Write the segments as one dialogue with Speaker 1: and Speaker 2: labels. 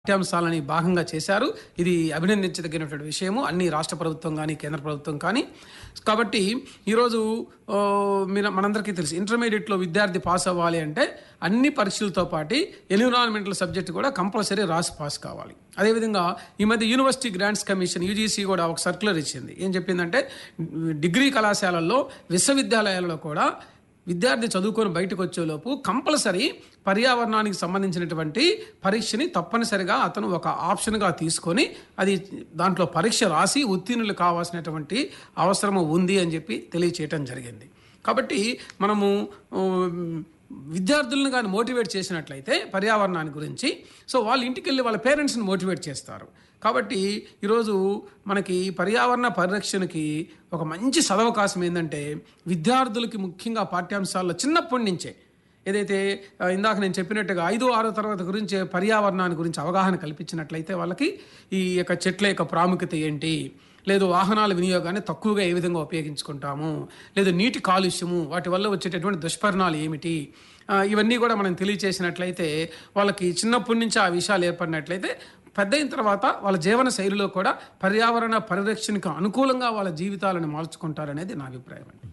Speaker 1: పాఠ్యాంశాలని భాగంగా చేశారు ఇది అభినందించదగినటువంటి విషయము అన్ని రాష్ట్ర ప్రభుత్వం కానీ కేంద్ర ప్రభుత్వం కానీ కాబట్టి ఈరోజు ఆ, మీరు మనందరికీ తెలుసు ఇంటర్మీడియట్లో విద్యార్థి పాస్ అవ్వాలి అంటే అన్ని పరీక్షలతో పాటు ఎన్విరాన్మెంటల్ సబ్జెక్ట్ కూడా కంపల్సరీ రాసి పాస్ కావాలి అదేవిధంగా ఈ మధ్య యూనివర్సిటీ గ్రాంట్స్ కమిషన్ యూజీసీ కూడా ఒక సర్క్యులర్ ఇచ్చింది ఏం చెప్పిందంటే డిగ్రీ కళాశాలల్లో విశ్వవిద్యాలయాలలో కూడా విద్యార్థి చదువుకొని బయటకు వచ్చేలోపు కంపల్సరీ పర్యావరణానికి సంబంధించినటువంటి పరీక్షని తప్పనిసరిగా అతను ఒక ఆప్షన్గా తీసుకొని అది దాంట్లో పరీక్ష రాసి ఉత్తీర్ణులు కావాల్సినటువంటి అవసరము ఉంది అని చెప్పి తెలియచేయటం జరిగింది కాబట్టి మనము ఉమ్, విద్యార్థులను కానీ మోటివేట్ చేసినట్లయితే పర్యావరణాన్ని గురించి సో వాళ్ళ ఇంటికి వెళ్ళి వాళ్ళ పేరెంట్స్ని మోటివేట్ చేస్తారు కాబట్టి ఈరోజు మనకి పర్యావరణ పరిరక్షణకి ఒక మంచి సదవకాశం ఏంటంటే విద్యార్థులకి ముఖ్యంగా పాఠ్యాంశాల్లో చిన్నప్పటి నుంచే ఏదైతే ఆ, ఇందాక నేను చెప్పినట్టుగా ఐదో ఆరో తరగతి గురించి పర్యావరణాన్ని గురించి అవగాహన కల్పించినట్లయితే వాళ్ళకి ఈ యొక్క చెట్ల యొక్క ప్రాముఖ్యత ఏంటి లేదు వాహనాల వినియోగాన్ని తక్కువగా ఏ విధంగా ఉపయోగించుకుంటాము లేదు నీటి కాలుష్యము వాటి వల్ల వచ్చేటటువంటి దుష్పరిణాలు ఏమిటి ఆ, ఇవన్నీ కూడా మనం తెలియచేసినట్లయితే వాళ్ళకి చిన్నప్పటి నుంచి ఆ విషయాలు ఏర్పడినట్లయితే పెద్ద అయిన తర్వాత వాళ్ళ జీవన శైలిలో కూడా పర్యావరణ పరిరక్షణకు అనుకూలంగా వాళ్ళ జీవితాలను మార్చుకుంటారనేది నా అభిప్రాయం అండి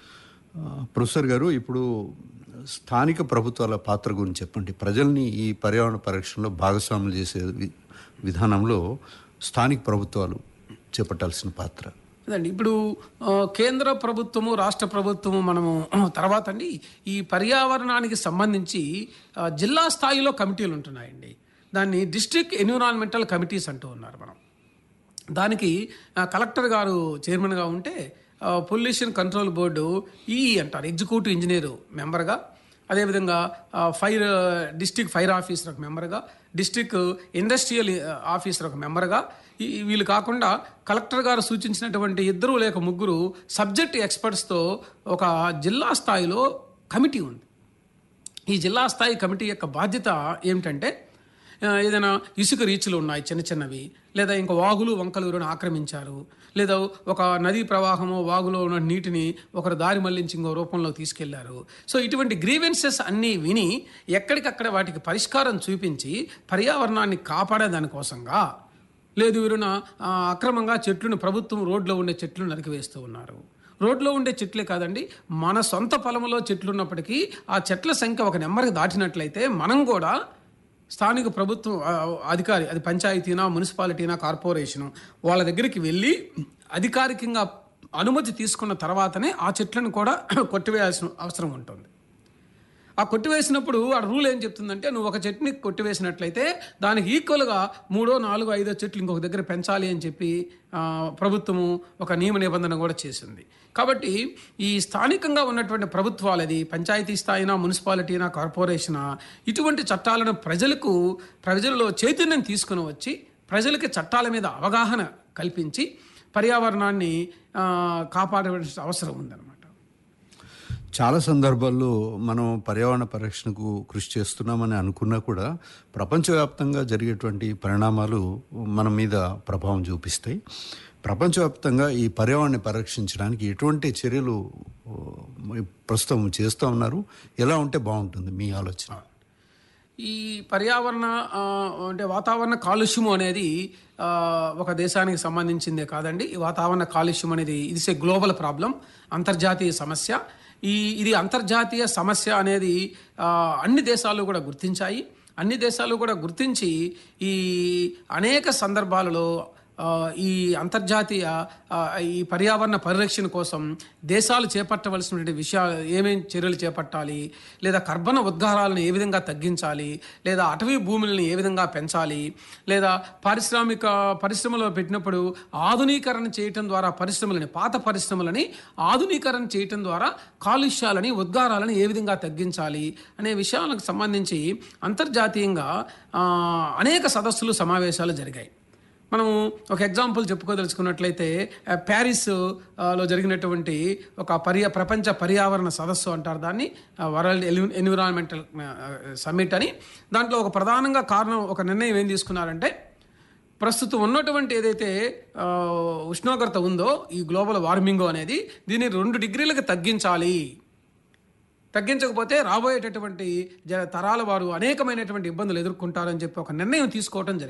Speaker 2: ఆ, ప్రొఫెసర్ గారు ఇప్పుడు స్థానిక ప్రభుత్వాల పాత్ర గురించి చెప్పండి ప్రజల్ని ఈ పర్యావరణ పరిరక్షణలో భాగస్వాములు చేసే వి- విధానంలో స్థానిక ప్రభుత్వాలు చేపట్టాల్సిన పాత్ర
Speaker 1: అదండి ఇప్పుడు ఆ, కేంద్ర ప్రభుత్వము రాష్ట్ర ప్రభుత్వము మనము తర్వాత అండి ఈ పర్యావరణానికి సంబంధించి ఆ, జిల్లా స్థాయిలో కమిటీలు ఉంటున్నాయండి దాన్ని డిస్ట్రిక్ట్ ఎన్విరాన్మెంటల్ కమిటీస్ అంటూ ఉన్నారు మనం దానికి ఆ, కలెక్టర్ గారు చైర్మన్గా ఉంటే ఆ, పొల్యూషన్ కంట్రోల్ బోర్డు ఈఈ అంటారు ఎగ్జిక్యూటివ్ ఇంజనీర్ మెంబర్గా అదేవిధంగా ఆ, ఫైర్ డిస్ట్రిక్ట్ ఫైర్ ఆఫీసర్ ఒక మెంబర్గా డిస్ట్రిక్ట్ ఇండస్ట్రియల్ ఆఫీసర్ ఒక మెంబర్గా ఈ- వీళ్ళు కాకుండా కలెక్టర్ గారు సూచించినటువంటి ఇద్దరు లేక ముగ్గురు సబ్జెక్ట్ ఎక్స్పర్ట్స్తో ఒక జిల్లా స్థాయిలో కమిటీ ఉంది ఈ జిల్లా స్థాయి కమిటీ యొక్క బాధ్యత ఏమిటంటే ఆ, ఏదైనా ఇసుక రీచ్లు ఉన్నాయి చిన్న చిన్నవి లేదా ఇంకా వాగులు వంకలు ఎవరైనా ఆక్రమించారు లేదా ఒక నదీ ప్రవాహము వాగులో ఉన్న నీటిని ఒకరు దారి మళ్లించి ఇంకో రూపంలో తీసుకెళ్లారు సో ఇటువంటి గ్రీవెన్సెస్ అన్నీ విని ఎక్కడికక్కడ వాటికి పరిష్కారం చూపించి పర్యావరణాన్ని కాపాడే దానికోసంగా లేదు వీరున ఆ, అక్రమంగా చెట్లను ప్రభుత్వం రోడ్లో ఉండే చెట్లను నరికివేస్తూ ఉన్నారు రోడ్లో ఉండే చెట్లే కాదండి మన సొంత పొలంలో చెట్లు ఉన్నప్పటికీ ఆ చెట్ల సంఖ్య ఒక నెంబర్కి దాటినట్లయితే మనం కూడా స్థానిక ప్రభుత్వం ఆ, అధికారి అది పంచాయతీనా మున్సిపాలిటీనా కార్పొరేషను వాళ్ళ దగ్గరికి వెళ్ళి అధికారికంగా అనుమతి తీసుకున్న తర్వాతనే ఆ చెట్లను కూడా కొట్టివేయాల్సిన అవసరం ఉంటుంది ఆ కొట్టివేసినప్పుడు ఆ రూల్ ఏం చెప్తుందంటే నువ్వు ఒక చెట్టుని కొట్టివేసినట్లయితే దానికి ఈక్వల్గా మూడో నాలుగో ఐదో చెట్లు ఇంకొక దగ్గర పెంచాలి అని చెప్పి ఆ, ప్రభుత్వము ఒక నియమ నిబంధన కూడా చేసింది కాబట్టి ఈ స్థానికంగా ఉన్నటువంటి ప్రభుత్వాలు అది పంచాయతీ స్థాయినా మున్సిపాలిటీనా కార్పొరేషనా ఇటువంటి చట్టాలను ప్రజలకు ప్రజలలో చైతన్యం తీసుకుని వచ్చి ప్రజలకి చట్టాల మీద అవగాహన కల్పించి పర్యావరణాన్ని ఆ, కాపాడవలసిన అవసరం ఉందన్నమాట
Speaker 2: చాలా సందర్భాల్లో మనం పర్యావరణ పరిరక్షణకు కృషి చేస్తున్నామని అనుకున్నా కూడా ప్రపంచవ్యాప్తంగా జరిగేటువంటి పరిణామాలు మన మీద ప్రభావం చూపిస్తాయి ప్రపంచవ్యాప్తంగా ఈ పర్యావరణాన్ని పరిరక్షించడానికి ఎటువంటి చర్యలు ఓ, ప్రస్తుతం చేస్తూ ఉన్నారు ఎలా ఉంటే బాగుంటుంది మీ ఆలోచన
Speaker 1: ఈ పర్యావరణ ఆ, అంటే వాతావరణ కాలుష్యము అనేది ఆ, ఒక దేశానికి సంబంధించిందే కాదండి ఈ వాతావరణ కాలుష్యం అనేది ఇది ఏ గ్లోబల్ ప్రాబ్లం అంతర్జాతీయ సమస్య ఈ ఇది అంతర్జాతీయ సమస్య అనేది ఆ, అన్ని దేశాలు కూడా గుర్తించాయి అన్ని దేశాలు కూడా గుర్తించి ఈ అనేక సందర్భాలలో ఆ, ఈ అంతర్జాతీయ ఆ, ఈ పర్యావరణ పరిరక్షణ కోసం దేశాలు చేపట్టవలసినటువంటి విషయాలు ఏమేం చర్యలు చేపట్టాలి లేదా కర్బన ఉద్గారాలను ఏ విధంగా తగ్గించాలి లేదా అటవీ భూములను ఏ విధంగా పెంచాలి లేదా పారిశ్రామిక పరిశ్రమలో పెట్టినప్పుడు ఆధునీకరణ చేయటం ద్వారా పరిశ్రమలని పాత పరిశ్రమలని ఆధునీకరణ చేయటం ద్వారా కాలుష్యాలని ఉద్గారాలను ఏ విధంగా తగ్గించాలి అనే విషయాలకు సంబంధించి అంతర్జాతీయంగా ఆ, అనేక సదస్సులు సమావేశాలు జరిగాయి మనము ఒక ఎగ్జాంపుల్ చెప్పుకోదలుచుకున్నట్లయితే ఆ, ప్యారిస్ ఆ, లో జరిగినటువంటి ఒక పర్యా ప్రపంచ పర్యావరణ సదస్సు అంటారు దాన్ని ఆ, వరల్డ్ ఎన్వి- ఎన్విరాన్మెంటల్ ఆ, సమ్మిట్ అని దాంట్లో ఒక ప్రధానంగా కారణం ఒక నిర్ణయం ఏం తీసుకున్నారంటే ప్రస్తుతం ఉన్నటువంటి ఏదైతే ఆ, ఉష్ణోగ్రత ఉందో ఈ గ్లోబల్ వార్మింగ్ అనేది దీన్ని రెండు డిగ్రీలకు తగ్గించాలి తగ్గించకపోతే రాబోయేటటువంటి జ తరాల వారు అనేకమైనటువంటి ఇబ్బందులు ఎదుర్కొంటారని చెప్పి ఒక నిర్ణయం తీసుకోవడం జరిగింది